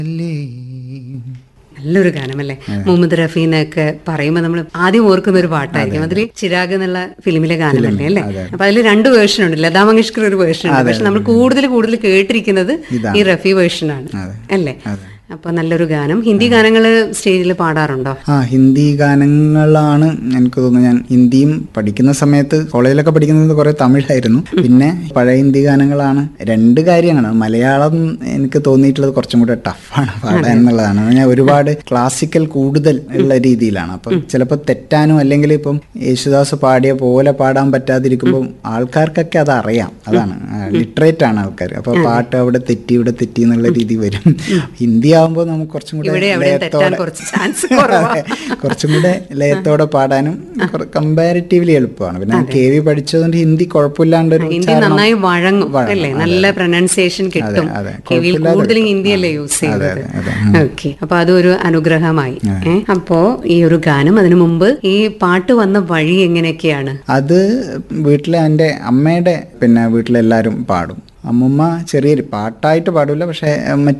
അല്ലേ നല്ലൊരു ഗാനമല്ലേ മുഹമ്മദ് റഫീനൊക്കെ പറയുമ്പോൾ നമ്മൾ ആദ്യം ഓർക്കുന്ന ഒരു പാട്ടായിരിക്കും അതിൽ ചിരാഗ് എന്നുള്ള ഫിലിമിലെ ഗാനമല്ലേ അല്ലേ അപ്പൊ അതിൽ രണ്ട് വേർഷൻ ഉണ്ട് ലതാ മങ്കേഷ്കർ ഒരു വേർഷൻ ഉണ്ട് പക്ഷെ നമ്മൾ കൂടുതൽ കൂടുതൽ കേട്ടിരിക്കുന്നത് ഈ റഫി വേർഷനാണ് അല്ലേ അപ്പൊ നല്ലൊരു ഗാനം ഹിന്ദി ഗാനങ്ങൾ സ്റ്റേജിൽ പാടാറുണ്ടോ ആ ഹിന്ദി ഗാനങ്ങളാണ് എനിക്ക് തോന്നുന്നു ഞാൻ ഹിന്ദിയും പഠിക്കുന്ന സമയത്ത് കോളേജിലൊക്കെ പഠിക്കുന്നത് കുറെ തമിഴായിരുന്നു പിന്നെ പഴയ ഹിന്ദി ഗാനങ്ങളാണ് രണ്ട് കാര്യങ്ങളാണ് മലയാളം എനിക്ക് തോന്നിയിട്ടുള്ളത് കുറച്ചും കൂടെ ടഫാണ് പാടാൻ എന്നുള്ളതാണ് ഞാൻ ഒരുപാട് ക്ലാസിക്കൽ കൂടുതൽ ഉള്ള രീതിയിലാണ് അപ്പം ചിലപ്പോൾ തെറ്റാനും അല്ലെങ്കിൽ ഇപ്പം യേശുദാസ് പാടിയ പോലെ പാടാൻ പറ്റാതിരിക്കുമ്പോൾ ആൾക്കാർക്കൊക്കെ അത് അറിയാം അതാണ് ലിറ്ററേറ്റ് ആണ് ആൾക്കാർ അപ്പൊ പാട്ട് അവിടെ തെറ്റി ഇവിടെ തെറ്റി എന്നുള്ള രീതി വരും ഹിന്ദി ആവുമ്പോൾ നമുക്ക് കുറച്ചും കൂടെ ഇവിടെ എവിടെയും തെറ്റാൻ ലയത്തോടെ കുറച്ച് ചാൻസ് കുറവാ അതെ. കുറച്ചും കൂടെ ലയത്തോടെ പാടാനും കമ്പാരിറ്റീവ്ലി എളുപ്പമാണ് പിന്നെ കെ വി പഠിച്ചതുകൊണ്ട് ഹിന്ദി കുഴപ്പമില്ലാണ്ട് ഒരു ഹിന്ദി നന്നായി വഴങ്ങും അല്ലേ നല്ല പ്രൊനൗൺസിയേഷൻ കിട്ടും അതെ. കെവിയിൽ കൂടുതലും ഹിന്ദിയല്ലേ യൂസ് ചെയ്യുന്നത് അതെ, ഓക്കെ അപ്പൊ അതൊരു അനുഗ്രഹമായി ഏ? അപ്പോ ഈ ഒരു ഗാനം അതിനു മുമ്പ് ഈ പാട്ട് വന്ന വഴി എങ്ങനെയൊക്കെയാണ് അത് വീട്ടിലെ എൻ്റെ അമ്മയുടെ പിന്നെ വീട്ടിലെല്ലാവരും പാടും അമ്മുമ്മ ചെറിയൊരു പാട്ടായിട്ട് പാടില്ല പക്ഷേ മറ്റ്